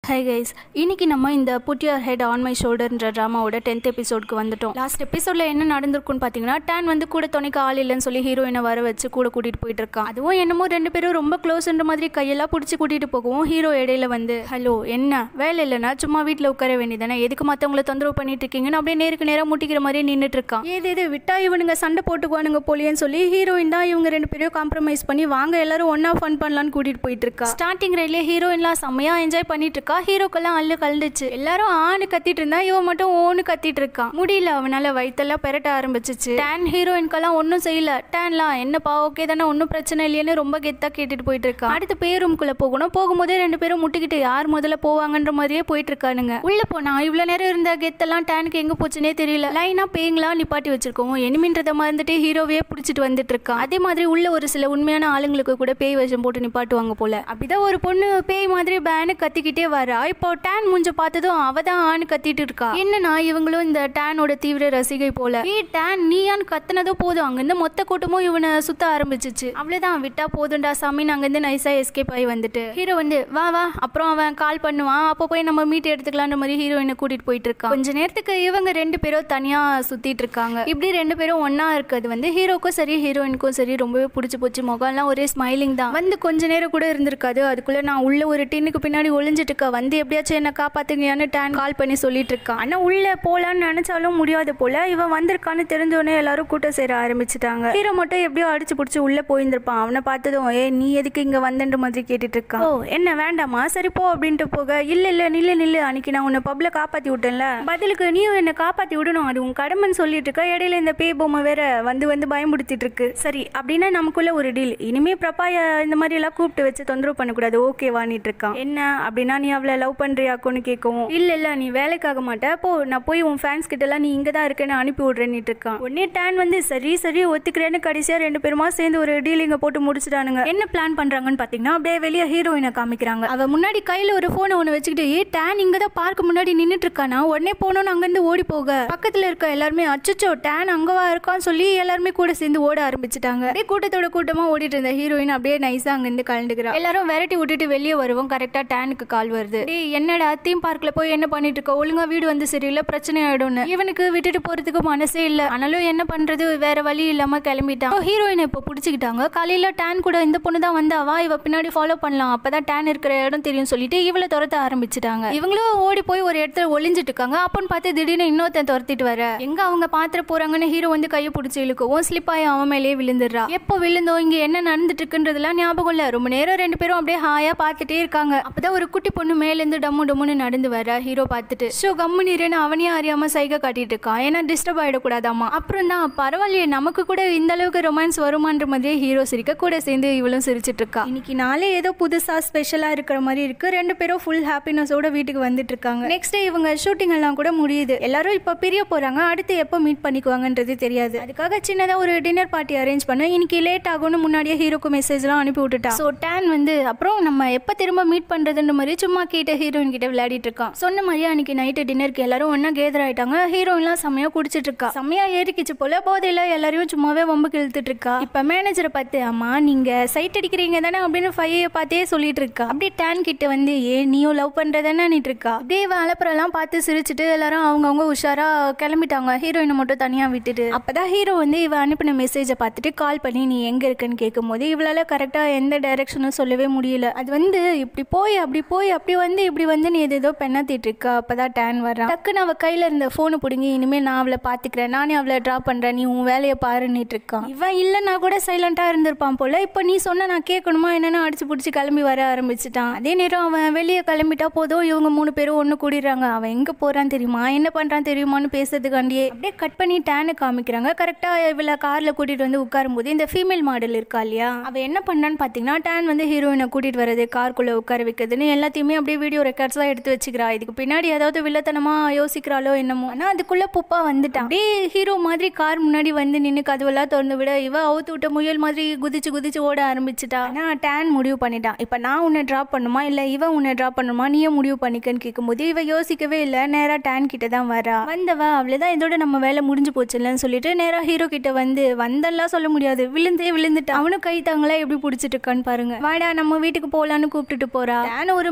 hi guys இன்னைக்கு நம்ம இந்த put your head on my ஷோல்டர்ன்ற ட்ராமாவோட டென்த் எபிசோடுக்கு வந்துட்டோம் லாஸ்ட் எபிசோட்ல என்ன நடந்திருக்குன்னு பார்த்தீங்கன்னா டேன் வந்து கூட துணைக்கு ஆள் இல்லைன்னு சொல்லி ஹீரோயினை வர வச்சு கூட கூட்டிட்டு போயிட்டு இருக்கான் அதுவும் என்னமோ ரெண்டு பேரும் ரொம்ப க்ளோஸ்ன்ற மாதிரி கையெல்லாம் பிடிச்சி கூட்டிட்டு போகவும் ஹீரோ இடையில வந்து ஹலோ என்ன வேலை இல்லைன்னா சும்மா வீட்டில் உட்கார வேண்டியதானே எதுக்கு மற்றவங்கள தொந்தரவு பண்ணிட்டு இருக்கீங்கன்னு அப்படியே நேருக்கு நேரம் முட்டிக்கிற மாதிரி நின்றுட்டு இருக்கான் ஏது இது விட்டா இவனுங்க சண்டை போட்டுக்குவானுங்க போலியேன்னு சொல்லி ஹீரோயின் தான் இவங்க ரெண்டு பேரும் காம்ப்ரமைஸ் பண்ணி வாங்க எல்லாரும் ஒன்னா ஃபன் பண்ணலான்னு கூட்டிட்டு போயிட்டு இருக்கா ஸ்டார்டிங் ரயிலே ஹீரோயின்லாம் செம்மையா என்ஜாய் பண்ணிட்டு இருக்கா ஹீரோக்கெல்லாம் அள்ளு கலந்துச்சு எல்லாரும் ஆணு கத்திட்டு இருந்தா இவன் மட்டும் ஓன்னு கத்திட்டு இருக்கான் முடியல அவனால வயித்தெல்லாம் பெரட்ட ஆரம்பிச்சிச்சு டேன் ஹீரோயின்க்கெல்லாம் ஒன்றும் செய்யல டேன்லாம் என்னப்பா ஓகே தானே ஒன்றும் பிரச்சனை இல்லையேன்னு ரொம்ப கெத்தா கேட்டுட்டு போயிட்டு இருக்கான் அடுத்து பேய் ரூம்குள்ள போகணும் போகும்போதே ரெண்டு பேரும் முட்டிக்கிட்டு யார் முதல்ல போவாங்கன்ற மாதிரியே போயிட்டு இருக்கானுங்க உள்ள போனா இவ்வளவு நேரம் இருந்த கெத்தெல்லாம் டேனுக்கு எங்க போச்சுன்னே தெரியல லைனா பேய்ங்களா நிப்பாட்டி வச்சிருக்கோம் எனிமின்றத மறந்துட்டு ஹீரோவே பிடிச்சிட்டு வந்துட்டு இருக்கான் அதே மாதிரி உள்ள ஒரு சில உண்மையான ஆளுங்களுக்கு கூட பேய் வேஷம் போட்டு நிப்பாட்டுவாங்க போல அப்படிதான் ஒரு பொண்ணு பேய் மாதிரி பேனு கத்திக்கிட்டே வரா இப்போ டேன் மூஞ்ச பார்த்ததும் அவ தான் ஆணு கத்திட்டு இருக்கா என்னன்னா இவங்களும் இந்த டேனோட தீவிர ரசிகை போல ஏ டேன் நீயான்னு கத்துனதும் போதும் அங்கிருந்து மொத்த கூட்டமும் இவனை சுத்த ஆரம்பிச்சிச்சு அவ்வளவுதான் விட்டா போதும்டா சாமின்னு அங்கிருந்து நைஸா எஸ்கேப் ஆகி வந்துட்டு ஹீரோ வந்து வா வா அப்புறம் அவன் கால் பண்ணுவான் அப்போ போய் நம்ம மீட் எடுத்துக்கலான்ற மாதிரி ஹீரோயினை கூட்டிட்டு போயிட்டு இருக்கான் கொஞ்ச நேரத்துக்கு இவங்க ரெண்டு பேரும் தனியா சுத்திட்டு இருக்காங்க இப்படி ரெண்டு பேரும் ஒண்ணா இருக்கிறது வந்து ஹீரோக்கும் சரி ஹீரோயினுக்கும் சரி ரொம்பவே பிடிச்சி போச்சு முகம்லாம் ஒரே ஸ்மைலிங் தான் வந்து கொஞ்ச நேரம் கூட இருந்திருக்காது அதுக்குள்ள நான் உள்ள ஒரு டின்னுக்கு பின்னாடி ஒளிஞ்சிட்டு இருக்கேன் வந்து எப்படியாச்சும் என்ன காப்பாத்துங்கன்னு டேன் கால் பண்ணி சொல்லிட்டு இருக்கான் ஆனா உள்ள போலான்னு நினைச்சாலும் முடியாது போல இவன் வந்திருக்கான்னு தெரிஞ்சோடனே எல்லாரும் கூட்டம் சேர ஆரம்பிச்சிட்டாங்க ஹீரோ மட்டும் எப்படியோ அடிச்சு பிடிச்சி உள்ள போயிருந்திருப்பான் அவனை பார்த்ததும் ஏ நீ எதுக்கு இங்க வந்தன்ற மாதிரி கேட்டுட்டு இருக்கான் ஓ என்ன வேண்டாமா சரி போ அப்படின்ட்டு போக இல்ல இல்ல நில்லு நில்லு அன்னைக்கு நான் உன்னை பப்ல காப்பாத்தி விட்டேன்ல பதிலுக்கு நீயும் என்ன காப்பாத்தி விடணும் அது உன் கடமைன்னு சொல்லிட்டு இருக்க இடையில இந்த பேய் பொம்மை வேற வந்து வந்து பயமுடுத்திட்டு இருக்கு சரி அப்படின்னா நமக்குள்ள ஒரு டீல் இனிமே பிரபாய இந்த மாதிரி எல்லாம் கூப்பிட்டு வச்சு தொந்தரவு பண்ணக்கூடாது ஓகே வாணிட்டு இருக்கான் என்ன அப்படின்னா நீ அவளை லவ் பண்றியாக்குன்னு கேட்கவும் இல்ல இல்ல நீ வேலைக்காக மாட்ட போ நான் போய் உன் ஃபேன்ஸ் கிட்ட எல்லாம் நீ இங்க தான் இருக்கேன்னு அனுப்பி விடுறேன்னுட்டு இருக்கான் உடனே டேன் வந்து சரி சரி ஒத்துக்கிறேன்னு கடைசியா ரெண்டு பேருமா சேர்ந்து ஒரு டீலிங்க போட்டு முடிச்சிட்டானுங்க என்ன பிளான் பண்றாங்கன்னு பாத்தீங்கன்னா அப்படியே வெளியே ஹீரோயினை காமிக்கிறாங்க அவ முன்னாடி கையில ஒரு போனை ஒன்று வச்சுக்கிட்டு ஏ டேன் இங்க தான் பார்க்க முன்னாடி நின்னுட்டு இருக்கானா உடனே போனோன்னு அங்கிருந்து ஓடி போக பக்கத்துல இருக்க எல்லாருமே அச்சச்சோ டேன் அங்கவா இருக்கான்னு சொல்லி எல்லாருமே கூட சேர்ந்து ஓட ஆரம்பிச்சிட்டாங்க அப்படியே கூட்டத்தோட கூட்டமா ஓடிட்டு இருந்த ஹீரோயின் அப்படியே நைஸா அங்கிருந்து கலந்துக்கிறா எல்லாரும் விரட்டி விட்டுட்டு வெளியே வருவோம் கரெக்டா டேனுக்கு கால் வருது டேய் என்னடா தீம் பார்க்ல போய் என்ன பண்ணிட்டு இருக்க ஒழுங்கா வீடு வந்து சரியில்லை பிரச்சனை ஆயிடும்னு இவனுக்கு விட்டுட்டு போறதுக்கு மனசே இல்ல ஆனாலும் என்ன பண்றது வேற வழி இல்லாம கிளம்பிட்டான் ஹீரோயினை இப்போ பிடிச்சிக்கிட்டாங்க காலையில டேன் கூட இந்த பொண்ணு தான் வந்தாவா இவ பின்னாடி ஃபாலோ பண்ணலாம் அப்பதான் டேன் இருக்கிற இடம் தெரியும் சொல்லிட்டு இவளை துரத்த ஆரம்பிச்சிட்டாங்க இவங்களும் ஓடி போய் ஒரு இடத்துல ஒளிஞ்சிட்டு இருக்காங்க அப்பன்னு பார்த்து திடீர்னு இன்னொருத்தன் துரத்திட்டு வர எங்க அவங்க பாத்திர போறாங்கன்னு ஹீரோ வந்து கையை பிடிச்சி இழுக்கவும் ஸ்லிப் ஆகி அவன் மேலேயே விழுந்துடுறா எப்போ விழுந்தோ இங்க என்ன நடந்துட்டு இருக்குன்றதுலாம் ஞாபகம் இல்ல ரொம்ப நேரம் ரெண்டு பேரும் அப்படியே ஹாயா பார்த்துட்டே இருக்காங்க அப்பதான் ஒரு குட்டி பொண்ணு மேல இருந்து டம்மு டம்முன்னு நடந்து வர ஹீரோ பார்த்துட்டு ஷோ கம்மு நீரேன்னு அவனையும் அறியாம சைகை காட்டிட்டு இருக்கான் ஏன்னா டிஸ்டர்ப் ஆயிடக்கூடாதாமா அப்புறம் தான் பரவாயில்லையே நமக்கு கூட இந்த அளவுக்கு ரொமான்ஸ் வருமான்ற மாதிரியே ஹீரோ சிரிக்க கூட சேர்ந்து இவளும் சிரிச்சிட்டு இருக்கா இன்னைக்கு நாளே ஏதோ புதுசா ஸ்பெஷலா இருக்கிற மாதிரி இருக்கு ரெண்டு பேரும் ஃபுல் ஹாப்பினஸோட வீட்டுக்கு வந்துட்டு இருக்காங்க நெக்ஸ்ட் டே இவங்க ஷூட்டிங் எல்லாம் கூட முடியுது எல்லாரும் இப்ப பிரிய போறாங்க அடுத்து எப்போ மீட் பண்ணிக்குவாங்கன்றது தெரியாது அதுக்காக சின்னதா ஒரு டின்னர் பார்ட்டி அரேஞ்ச் பண்ண இன்னைக்கு லேட் ஆகும்னு முன்னாடியே ஹீரோக்கு மெசேஜ்லாம் அனுப்பி விட்டுட்டா ஸோ டேன் வந்து அப்புறம் நம்ம எப்போ திரும்ப மீட் பண்றதுன்ற மாதிரி சும்மா கேட்ட ஹீரோயின் கிட்ட விளையாடிட்டு இருக்கான் சொன்ன மாதிரியே அன்னைக்கு நைட்டு டின்னருக்கு எல்லாரும் ஒண்ணா கேதர் ஆயிட்டாங்க ஹீரோயின்லாம் செம்மையா குடிச்சிட்டு இருக்கா செம்மையா ஏறிக்கிச்சு போல போதையில எல்லாரையும் சும்மாவே வம்புக்கு இழுத்துட்டு இருக்கா இப்ப மேனேஜரை பார்த்து அம்மா நீங்க சைட் அடிக்கிறீங்க தானே அப்படின்னு ஃபைய பார்த்தே சொல்லிட்டு இருக்கா அப்படியே டேன் கிட்ட வந்து ஏ நீயும் லவ் பண்றதானே நிட்டு இருக்கா அப்படியே இவ அலப்புறெல்லாம் பார்த்து சிரிச்சுட்டு எல்லாரும் அவங்கவுங்க உஷாரா கிளம்பிட்டாங்க ஹீரோயினை மட்டும் தனியா விட்டுட்டு அப்பதான் ஹீரோ வந்து இவ அனுப்பின மெசேஜை பார்த்துட்டு கால் பண்ணி நீ எங்க இருக்குன்னு கேட்கும்போது இவளால கரெக்டா எந்த டைரக்ஷனும் சொல்லவே முடியல அது வந்து இப்படி போய் அப்படி போய் அப்படி வந்து இப்படி வந்து நீ ஏதோ பெண்ணாத்திட்டு இருக்கா அப்பதான் டேன் வர்றான் டக்குன்னு அவ கையில இருந்த போனை பிடுங்கி இனிமே நான் அவளை பாத்துக்கிறேன் நானே அவளை டிராப் பண்றேன் நீ உன் வேலையை பாருன்னுட்டு இருக்கான் இவன் இல்லைன்னா கூட சைலண்டா இருந்திருப்பான் போல இப்போ நீ சொன்ன நான் கேட்கணுமா என்னன்னு அடிச்சு பிடிச்சி கிளம்பி வர ஆரம்பிச்சிட்டான் அதே நேரம் அவன் வெளியே கிளம்பிட்டா போதும் இவங்க மூணு பேரும் ஒன்று கூடிடுறாங்க அவன் எங்க போறான் தெரியுமா என்ன பண்றான் தெரியுமான்னு பேசுறதுக்காண்டியே அப்படியே கட் பண்ணி டேனு காமிக்கிறாங்க கரெக்டா இவளை கார்ல கூட்டிட்டு வந்து உட்காரும் போது இந்த ஃபீமேல் மாடல் இருக்கா இல்லையா அவ என்ன பண்ணான்னு பாத்தீங்கன்னா டேன் வந்து ஹீரோயினை கூட்டிட்டு வரது கார்க்குள்ள உட்கார வைக்கிறதுன்னு எல்லாத்தையுமே அப்படியே வீடியோ ரெக்கார்ட்ஸ் தான் எடுத்து வச்சுக்கிறா இதுக்கு பின்னாடி ஏதாவது வில்லத்தனமா யோசிக்கிறாளோ என்னமோ ஆனா அதுக்குள்ள புப்பா வந்துட்டான் அப்படியே ஹீரோ மாதிரி கார் முன்னாடி வந்து நின்று கதவெல்லாம் திறந்து விட இவ அவுத்து விட்ட முயல் மாதிரி குதிச்சு குதிச்சு ஓட ஆரம்பிச்சிட்டா ஆனா டேன் முடிவு பண்ணிட்டான் இப்ப நான் உன்னை டிராப் பண்ணுமா இல்ல இவன் உன்னை டிராப் பண்ணுமா நீயே முடிவு பண்ணிக்கன்னு கேட்கும்போது இவ யோசிக்கவே இல்ல நேரா டேன் கிட்ட தான் வரா வந்தவ அவ்வளவுதான் இதோட நம்ம வேலை முடிஞ்சு போச்சுல்லன்னு சொல்லிட்டு நேரா ஹீரோ கிட்ட வந்து வந்தெல்லாம் சொல்ல முடியாது விழுந்தே விழுந்துட்டு அவனும் கை தாங்களா எப்படி பிடிச்சிட்டு இருக்கான்னு பாருங்க வாடா நம்ம வீட்டுக்கு போலான்னு கூப்பிட்டுட்டு போறா டேன் ஒரு மனுஷனா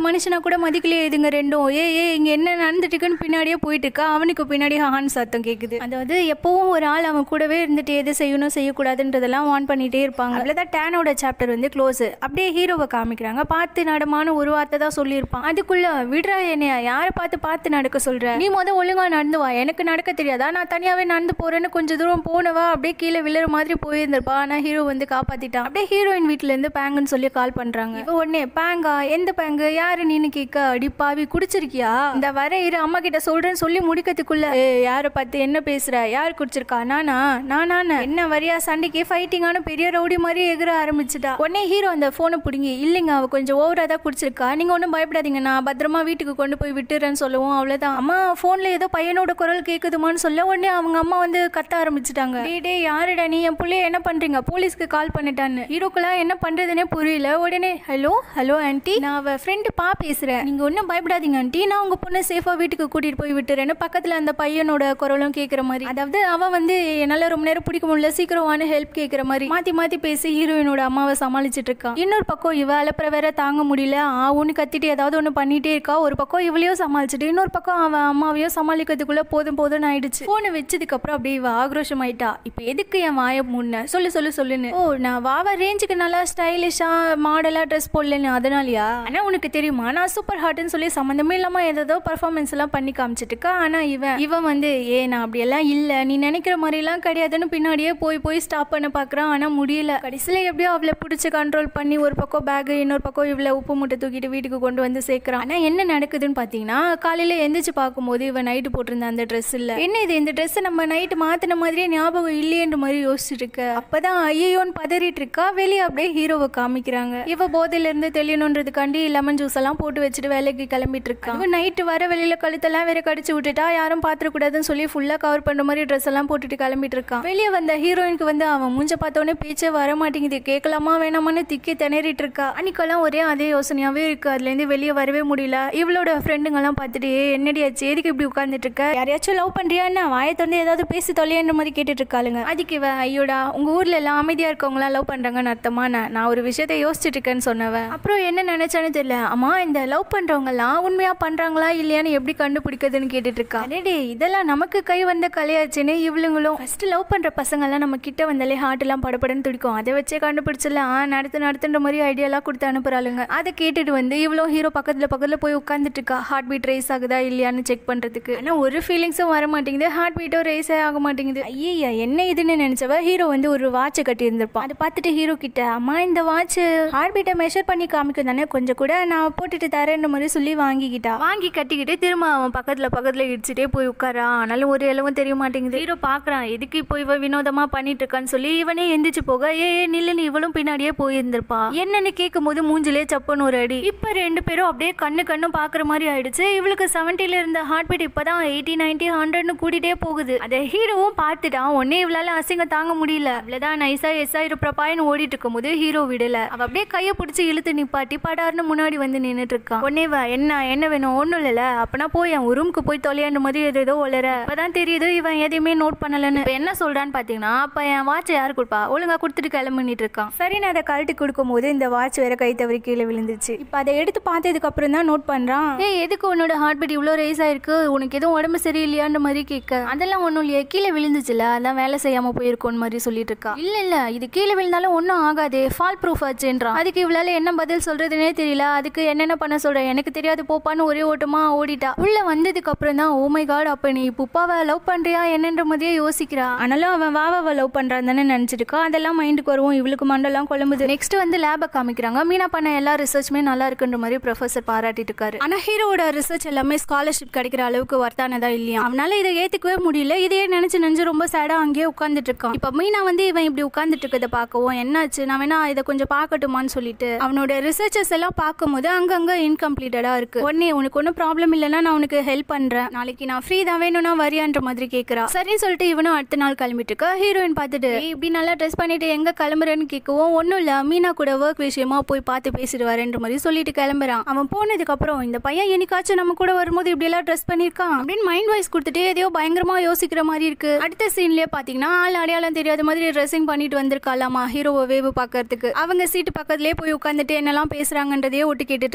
கூட மதிக்கலையே இதுங்க ரெண்டும் ஏ ஏ இங்க என்ன நடந்துட்டு இருக்குன்னு பின்னாடியே போயிட்டு இருக்கா அவனுக்கு பின்னாடி ஹான் சத்தம் கேக்குது அதாவது எப்பவும் ஒரு ஆள் அவன் கூடவே இருந்துட்டு எது செய்யணும் செய்யக்கூடாதுன்றதெல்லாம் வான் பண்ணிட்டே இருப்பாங்க அவ்வளவுதான் டேனோட சாப்டர் வந்து க்ளோஸ் அப்படியே ஹீரோவை காமிக்கிறாங்க பார்த்து நடமான ஒரு வார்த்தை தான் சொல்லியிருப்பான் அதுக்குள்ள விடுறா என்னைய யாரை பார்த்து பார்த்து நடக்க சொல்ற நீ முத ஒழுங்கா நடந்து வா எனக்கு நடக்க தெரியாதா நான் தனியாவே நடந்து போறேன்னு கொஞ்சம் தூரம் போனவா அப்படியே கீழே விழுற மாதிரி போயிருந்திருப்பா ஆனா ஹீரோ வந்து காப்பாத்திட்டான் அப்படியே ஹீரோயின் வீட்ல இருந்து பேங்குன்னு சொல்லி கால் பண்றாங்க இவ உடனே பேங்கா எந்த பேங்கு யாரு நீனு கேட்க அடி பாவி குடிச்சிருக்கியா இந்த வர இரு அம்மா கிட்ட சொல்றேன்னு சொல்லி முடிக்கிறதுக்குள்ள ஏ யாரை பார்த்து என்ன பேசுற யார் குடிச்சிருக்கா நானா நானா என்ன வரியா சண்டைக்கு ஃபைட்டிங்கான பெரிய ரவுடி மாதிரி எகிற ஆரம்பிச்சுட்டா உடனே ஹீரோ அந்த போனை பிடுங்கி இல்லைங்க அவ கொஞ்சம் ஓவரா தான் குடிச்சிருக்கா நீங்க ஒன்றும் பயப்படாதீங்க நான் பத்திரமா வீட்டுக்கு கொண்டு போய் விட்டுறேன்னு சொல்லவும் அவ்வளவுதான் அம்மா போன்ல ஏதோ பையனோட குரல் கேக்குதுமான்னு சொல்ல உடனே அவங்க அம்மா வந்து கத்த ஆரம்பிச்சிட்டாங்க டே டே யாருடா நீ என் பிள்ளைய என்ன பண்றீங்க போலீஸ்க்கு கால் பண்ணிட்டான்னு ஹீரோக்கெல்லாம் என்ன பண்றதுனே புரியல உடனே ஹலோ ஹலோ ஆன்ட்டி நான் அவ ஃப்ரெண்டு பா பேசுறேன் நீங்க ஒன்றும் பயப்படாதீங்க ஆன்ட்டி நான் உங்க பொண்ணை சேஃபா வீட்டுக்கு கூட்டிட்டு போய் விட்டுறேன்னு பக்கத்துல அந்த பையனோட குரலும் கேட்குற மாதிரி அதாவது அவன் வந்து என்னால ரொம்ப நேரம் பிடிக்க முடியல சீக்கிரம் வான்னு ஹெல்ப் கேட்குற மாதிரி மாத்தி மாத்தி பேசி ஹீரோயினோட அம்மாவை சமாளிச்சிட்டு இருக்கான் இன்னொரு பக்கம் இவ அலப்புற வேற தாங்க முடியல ஆ ஒன்று கத்திட்டு ஏதாவது ஒன்று பண்ணிட்டே இருக்கா ஒரு பக்கம் இவளையும் சமாளிச்சுட்டு இன்னொரு பக்கம் அவன் அம்மாவையும் சமாளிக்கிறதுக்குள்ள போதும் போதும்னு ஆயிடுச்சு போனை வச்சதுக்கு அப்புறம் அப்படியே இவ ஆக்ரோஷம் ஆயிட்டா இப்போ எதுக்கு என் வாய முன்ன சொல்லு சொல்லு சொல்லுன்னு ஓ நான் வாவா ரேஞ்சுக்கு நல்லா ஸ்டைலிஷா மாடலா ட்ரெஸ் போடலன்னு அதனாலயா ஆனா உனக்கு தெரியுமா நான் சூப்பர் ஹாட்னு சொல்லி சம்மந்தமே இல்லாம ஏதோ பர்ஃபார்மன்ஸ் எல்லாம் பண்ணி காமிச்சிட்டு இருக்கா ஆனா இவன் இவன் வந்து ஏ நான் அப்படியெல்லாம் இல்ல நீ நினைக்கிற மாதிரி எல்லாம் கிடையாதுன்னு பின்னாடியே போய் போய் ஸ்டாப் பண்ண பாக்குறான் ஆனா முடியல கடைசியில எப்படியோ அவளை பிடிச்சி கண்ட்ரோல் பண்ணி ஒரு பக்கம் பேக் இன்னொரு பக்கம் இவ்வளவு உப்பு மூட்டை தூக்கிட்டு வீட்டுக்கு கொண்டு வந்து சேர்க்கிறான் ஆனா என்ன நடக்குதுன்னு பாத்தீங்கன்னா காலையில எந்திரிச்சு பார்க்கும்போது இவன் நைட்டு போட்டிருந்த அந்த ட்ரெஸ் இல்ல என்ன இது இந்த ட்ரெஸ் நம்ம நைட்டு மாத்தின மாதிரியே ஞாபகம் இல்லையன்ற மாதிரி யோசிச்சுட்டு இருக்க அப்பதான் ஐயோன்னு பதறிட்டு இருக்கா வெளியே அப்படியே ஹீரோவை காமிக்கிறாங்க இவ போதையில இருந்து தெளியணுன்றதுக்காண்டி லெமன் ஜூஸ் எல்லாம் போட்டு வச்சுட்டு வேலைக்கு கிளம்பிட்டு இருக்கா இவன் நைட்டு வர வெளியில கழுத்தெல்லாம் வேற கடிச்சு விட்டுட்டா யாரும் பாத்திர கூடாதுன்னு சொல்லி ஃபுல்லா கவர் பண்ற மாதிரி ட்ரெஸ் எல்லாம் போட்டுட்டு கிளம்பிட்டு இருக்கான் வெளியே வந்த ஹீரோயினுக்கு வந்து அவன் மூஞ்ச பார்த்தோன்னே பேச்சே வர மாட்டேங்குது கேட்கலாமா வேணாமான்னு திக்கி திணறிட்டு இருக்கா அன்னைக்கெல்லாம் ஒரே அதே யோசனையாவே இருக்கு அதுல இருந்து வெளியே வரவே முடியல இவளோட ஃப்ரெண்டுங்க எல்லாம் பார்த்துட்டு "ஏய், என்னடி ஆச்சு எதுக்கு இப்படி உட்கார்ந்துட்டு இருக்க யாரையாச்சும் லவ் பண்றியா என்ன வாயை திறந்து ஏதாவது பேசி தொலையன்ற மாதிரி கேட்டுட்டு இருக்காளுங்க அதுக்கு இவ ஐயோடா உங்க ஊர்ல எல்லாம் அமைதியா இருக்கவங்க எல்லாம் லவ் பண்றாங்கன்னு அர்த்தமா நான் நான் ஒரு விஷயத்த யோசிச்சுட்டு இருக்கேன்னு சொன்னவன் அப்புறம் என்ன நினைச்சானு தெரியல அம்மா இந்த லவ் பண்றவங்க எல்லாம் உண்மையா பண்றாங்களா இல்லையான்னு எப்படி கண்டுபிடிக்கிறதுன்னு கேட்டுட்டு இருக்கா அடேடே இதெல்லாம் நமக்கு கை வந்த கலையாச்சுன்னு இவளுங்களும் ஃபர்ஸ்ட் லவ் பண்ற பசங்க எல்லாம் நம்ம கிட்ட வந்தாலே ஹார்ட் எல்லாம் படபடன்னு துடிக்கும் அதை வச்சே கண்டுபிடிச்சிடலாம் ஆ, நடத்து நடத்துன்ற மாதிரி ஐடியாலாம் கொடுத்து அனுப்புறாளுங்க அதை கேட்டுட்டு வந்து இவ்வளோ ஹீரோ பக்கத்துல பக்கத்துல போய் உட்காந்துட்டு இருக்கா ஹார்ட் பீட் ரைஸ் ஆகுதா இல்லையான்னு செக் பண்றதுக்கு ஆனா ஒரு ஃபீலிங்ஸும் வர மாட்டேங்குது ஹார்ட் பீட்டும் ரைஸே ஆக மாட்டேங்குது ஐயா என்ன இதுன்னு நினைச்சவ ஹீரோ வந்து ஒரு வாட்சை கட்டி இருந்திருப்பான் அதை பார்த்துட்டு ஹீரோ கிட்ட அம்மா இந்த வாட்ச் ஹார்ட் பீட்டை மெஷர் பண்ணி காமிக்கும் தானே கொஞ்சம் கூட நான் போட்டுட்டு தரேன்ற மாதிரி சொல்லி வாங்கிக்கிட்டா வாங்கி கட்டிக்கிட்டு திரும்ப அவன் பக்கத்துல பக்கத்துல இடிச்சுட்டே போய் உட்காரான் ஆனாலும் ஒரு இலவும் தெரிய மாட்டேங்குது ஹீரோ பாக்குறான் எதுக்கு இப்போ இவ வினோதமா பண்ணிட்டு இருக்கான்னு சொல்லி இவனே எந்திரிச்சு போக ஏ ஏ, நில்லுன்னு இவளும் பின்னாடியே போயிருந்திருப்பா என்னன்னு கேட்கும் போது மூஞ்சிலே சப்புன்னு ஒரு அடி இப்ப ரெண்டு பேரும் அப்படியே கண்ணு கண்ணு பாக்குற மாதிரி ஆயிடுச்சு இவளுக்கு செவன்ட்டில இருந்த ஹார்ட் பீட் இப்பதான் எயிட்டி நைன்டி ஹண்ட்ரட்னு கூட்டிட்டே போகுது அதை ஹீரோவும் பார்த்துட்டான் உடனே இவளால அசிங்கம் தாங்க முடியல அவ்வளவுதான் நைஸா எஸ் ஆயிருப்பாயின்னு ஓடிட்டு இருக்கும்போது ஹீரோ விடல அவ அப்படியே கையை பிடிச்சி இழுத்து நிப்பாட்டி படார்னு முன்னாடி வந்து நின்னுட்டு இருக்கான் உடனே வா என்ன என்ன வேணும் ஒண்ணும் இல்லல அப்பனா போய் என் ரூமுக்கு போய் தொலையாண்டு மாதிரி ஏதோ ஏதோ ஒளர அப்பதான் தெரியுது இவன் எதையுமே நோட் பண்ணலன்னு இப்ப என்ன சொல்றான்னு பாத்தீங்கன்னா அப்ப என் வாட்ச் யாரு கொடுப்பா ஒழுங்கா கொடுத்துட்டு கிளம்பிட்டு இருக்கான் சரி நான் அதை கழட்டி கொடுக்கும் போது இந்த வாட்ச் வேற கை தவறி கீழே விழுந்துச்சு இப்ப அதை எடுத்து பார்த்ததுக்கு அப்புறம் தான் நோட் பண்றான் ஏய் எதுக்கு உன்னோட ஹார்ட் பீட் இவ்வளோ ரைஸ் ஆயிருக்கு உனக்கு எதுவும் உடம்பு சரியில்லையான்ற மாதிரி கேட்க அதெல்லாம் ஒன்றும் இல்லையே கீழே விழுந்துச்சுல அதான் வேலை செய்யாம போயிருக்கோன்னு மாதிரி சொல்லிட்டு இருக்கா இல்ல இல்ல இது கீழே விழுந்தாலும் ஒன்றும் ஆகாதே ஃபால் ப்ரூஃப் ஆச்சுன்றான் அதுக்கு இவளால என்ன பதில் சொல்றதுனே தெரியல அதுக்கு என்னென்ன பண்ண சொல்ற எனக்கு தெரியாது போப்பான்னு ஒரே ஓட்டமா ஓடிட்டா உள்ள வந்ததுக்கு அப்புறம் தான் ஓ மை காட் அப்ப நீ புப்பாவை லவ் பண்றியா என்னன்ற மாதிரியே யோசிக்கிறா ஆனாலும் அவன் வாவாவை லவ் பண்றான் தானே நினைச்சிட்டு இருக்கா அதெல்லாம் மைண்டுக்கு வருவோம் இவளுக்கு மண்டெல்லாம் குழம்புது நெக்ஸ்ட் வந்து லேபை காமிக்கிறாங்க மீனா பண்ண எல்லா ரிசர்ச்சுமே நல்லா இருக்குன்ற மாதிரி ப்ரொஃபசர் பாராட்டிட்டு இருக்காரு ஆனா ஹீரோட ரிசர்ச் எல்லாமே ஸ்காலர்ஷிப் கிடைக்கிற அளவுக்கு வர்த்தானதா இல்லையா அவனால இதை ஏத்துக்கவே முடியல இதையே நினைச்சு நினைச்சு ரொம்ப சேடா அங்கேயே உட்கார்ந்துட்டு இருக்கான் இப்ப மீனா வந்து இவன் இப்படி உட்கார்ந்துட்டு இருக்கதை பார்க்கவும் என்னாச்சு நான் வேணா இதை கொஞ்சம் பார்க்கட்டுமான்னு சொல்லிட்டு அவனோட ரிசர்ச்சஸ் எல்லாம் பார்க்கும்போது அங்கங்க இன்கம்ப்ளீட்டடா இருக்கு உடனே உனக்கு ஒன்றும் ப்ராப்ளம் இல்லைன்னா நான் உனக்கு ஹெல்ப் பண்றேன் நாளைக்கு நான் ஃப்ரீ தான் வேணும்னா வரியான்ற மாதிரி கேட்கறா சரின்னு சொல்லிட்டு இவனும் அடுத்த நாள் கிளம்பிட்டு இருக்கா ஹீரோயின் பார்த்துட்டு "ஏய், இப்படி நல்லா ட்ரெஸ் பண்ணிட்டு எங்க கிளம்புறேன்னு கேட்கவும் ஒன்றும் இல்ல மீனா கூட ஒர்க் விஷயமா போய் பார்த்து பேசிட்டு வரேன்ற மாதிரி சொல்லிட்டு கிளம்புறான் அவன் போனதுக்கு அப்புறம் இந்த பையன் என்னைக்காச்சும் நம்ம கூட வரும்போது இப்படி எல்லாம் ட்ரெஸ் பண்ணிருக்கான் அப்படின்னு மைண்ட் வாய்ஸ் கொடுத்துட்டு எதையோ பயங்கரமா யோசிக்கிற மாதிரி இருக்கு அடுத்த சீன்லயே பாத்தீங்கன்னா ஆள் அடையாளம் தெரியாத மாதிரி ட்ரெஸ்ஸிங் பண்ணிட்டு வந்திருக்காளாமா ஹீரோவை வேவு பார்க்கறதுக்கு அவங்க சீட்டு பக்கத்துலயே போய் உட்காந்துட்டு என்னெல்லாம் பேசுறாங்கன்றதையே ஒட்டு கேட்டுட்டு இருக்கா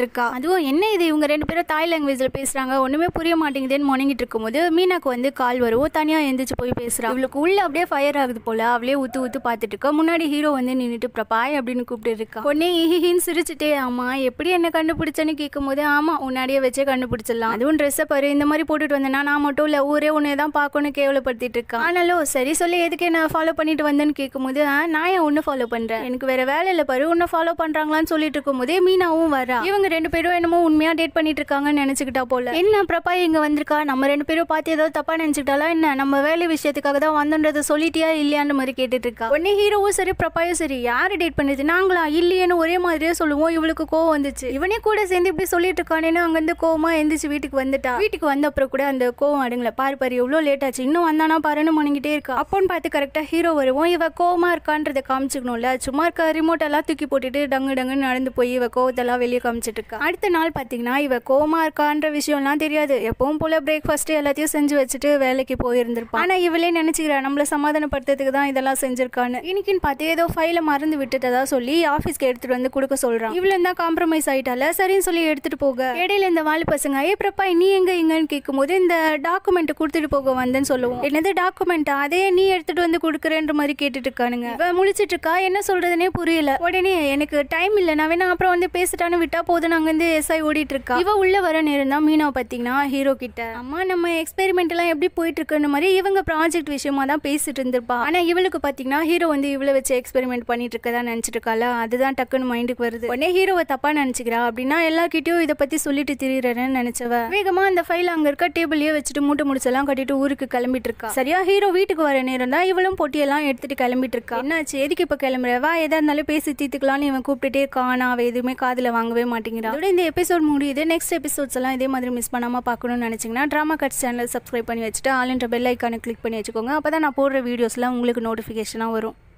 அதுவும் என்ன இது இவங்க ரெண்டு பேரும் தாய் லாங்குவேஜ்ல பேசுறாங்க ஒண்ணுமே புரிய மாட்டேங்குதுன்னு முணங்கிட்டு இருக்கும்போது மீனாக்கு வந்து கால் வரும் தனியா எந்திரிச்சு போய் பேசுறா இவளுக்கு உள்ள அப்படியே ஃபயர் ஆகுது போல அவளே ஊத்து ஊத்து பார்த்துட்டு இருக்கா முன்னாடி ஹீரோ வந்து நின்னுட்டு பிரபாய் அப்படின்னு கூப்பிட்டு இருக்கா உடனே ஹிஹின்னு சிரிச்சுட்டே ஆமா எப்படி என்ன கண்டுபிடிச்சேன்னு கேட்கும்போது ஆமா உன்னாடியே வச்சே கண்டுபிடிச்சிடலாம் அதுவும் ட்ரெஸ்ஸை பாரு இந்த மாதிரி போட்டுட்டு வந்தேன்னா நான் மட்டும் இல்ல ஊரே உன்னை தான் பார்க்கணும் கேவலப்படுத்திட்டு இருக்கேன் ஆனாலும் சரி சொல்லி எதுக்கு என்ன ஃபாலோ பண்ணிட்டு வந்தேன்னு கேட்கும்போது "ஆ, நான் ஏன் ஒன்று ஃபாலோ பண்றேன் எனக்கு வேற வேலை இல்லை பாரு உன்னை ஃபாலோ பண்றாங்களான்னு சொல்லிட்டு இருக்கும்போதே மீனாவும் வரா இவங்க ரெண்டு பேரும் என்னமோ உண்மையா டேட் பண்ணிட்டு இருக்காங்கன்னு நினைச்சுக்கிட்டா போல என்ன பிரபா இங்க வந்திருக்கா நம்ம ரெண்டு பேரும் பார்த்து ஏதோ தப்பா நினைச்சுக்கிட்டாலா என்ன நம்ம வேலை விஷயத்துக்காக தான் வந்தோன்றதை சொல்லிட்டியா இல்லையான்ற மாதிரி கேட்டுட்டு இருக்கா உடனே ஹீரோவும் சரி பிரபாயும் சரி யாரு டேட் பண்ணது நாங்களா இல்லையேன்னு ஒரே மாதிரியே சொல்லுவோம் இவளுக்கு கோவம் வந்துச்சு இவனே கூட சேர்ந்து இப்படி சொல்லிட்டு இருக்கானேன்னு அங்கிருந்து கோவமா எந்திரிச்சு வீட்டுக்கு வந்துட்டா வீட்டுக்கு வந்த அப்புறம் கூட அந்த கோவம் அடுங்கல பாரு பாரு எவ்வளவு லேட் ஆச்சு இன்னும் வந்தானா பாருன்னு முணங்கிட்டே இருக்கா அப்போன்னு பார்த்து கரெக்டா ஹீரோ வருவோம் இவ கோவமா இருக்கான்றதை காமிச்சுக்கணும்ல சும்மா இருக்க ரிமோட் எல்லாம் தூக்கி போட்டுட்டு டங்கு டங்குன்னு நடந்து போய் இவ கோவத்தெல்லாம் வெளியே காமிச்சிட்டு இருக்கா அடுத்த நாள் பாத்தீங்கன்னா இவ கோவமா இருக்கான்ற விஷயம்லாம் தெரியாது எப்பவும் போல பிரேக்ஃபாஸ்ட் எல்லாத்தையும் செஞ்சு வச்சுட்டு வேலைக்கு போயிருந்திருப்பா ஆனா இவளே நினைச்சுக்கிறா நம்மள சமாதானப்படுத்துறதுக்கு தான் இதெல்லாம் செஞ்சிருக்கான்னு இன்னைக்குன்னு பார்த்து ஏதோ ஃபைல மறந்து விட்டுட்டதா சொல்லி ஆஃபீஸ்க்கு எடுத்துட்டு வந்து கொடுக்க சொல்றான் இவ்வளவு தான் காம்ப்ரமைஸ் ஆயிட்டால சரின்னு சொல்லி எடுத்துட்டு போக இடையில இந்த வாலி பசங்க ஏ பிரப்பா நீ எங்க எங்கன்னு கேட்கும்போது இந்த டாக்குமெண்ட் கொடுத்துட்டு போக வந்தேன்னு சொல்லுவோம் என்னது டாக்குமெண்ட் அதே நீ எடுத்துட்டு வந்து கொடுக்குறேன்ற மாதிரி கேட்டுட்டு இருக்கானுங்க இவ முழிச்சிட்டு இருக்கா என்ன சொல்றதுனே புரியல உடனே எனக்கு டைம் இல்ல நான் வேணா அப்புறம் வந்து பேசிட்டான்னு விட்டா போதும் நாங்க வந்து எஸ்ஐ ஓடிட்டு இருக்கா இவ உள்ள வர நேரம் தான் மீனாவை பாத்தீங்கன்னா ஹீரோ கிட்ட அம்மா நம்ம எக்ஸ்பெரிமெண்ட் எல்லாம் எப்படி போயிட்டு இருக்குன்னு மாதிரி இவங்க ப்ராஜெக்ட் விஷயமா தான் பேசிட்டு இருந்திருப்பா ஆனா இவளுக்கு பாத்தீங்கன்னா ஹீரோ வந்து இவளை வச்சு எக்ஸ்பெரிமெண்ட் பண்ணிட்டு இருக்கதா நினைச்சிட்டு இருக்கால அதுதான் டக்குன்னு மைண்டுக்கு வருது உடனே ஹீரோவை தப்பா நினைச்சுக்கிறா அப்படின்னா எல்லார்கிட்டயும் இதை பத்தி சொல்லிட்டு திரியறேன்னு நினைச்சவ வேகமா அந்த ஃபைல் அங்க இருக்க டேபிள்லயே வச்சுட்டு மூட்டை முடிச்செல்லாம் கட்டிட்டு ஊருக்கு கிளம்பிட்டு இருக்கா சரியா ஹீரோ வீட்டுக்கு வர நேரம் தான் இவளும் பொட்டியெல்லாம் எடுத்துட்டு கிளம்பிட்டு இருக்கா என்னாச்சு எதுக்கு இப்ப கிளம்புற வா எதா இருந்தாலும் பேசி தீர்த்துக்கலாம்னு இவன் கூப்பிட்டுட்டே இருக்கான் ஆனா அவ எதுவுமே காதுல வாங்கவே மாட்டேங்கிறா அதோட இந்த எபிசோட் முடியுது நெக்ஸ்ட் எபிசோட்ஸ் எல்லாம் இதே மாதிரி மிஸ் பண்ணாம பார்க்கணும்னு நினைச்சீங்கன்னா ட்ராமா கட் சேனல் சப்ஸ்கிரைப் பண்ணி வச்சுட்டு ஆல் என்ற பெல் ஐக்கானை கிளிக் பண்ணி வச்சுக்கோங்க அப்பதான் நான் போடுற வீடியோஸ்லாம் உங்களுக்கு நோட்டிஃபிகேஷனாக வரும்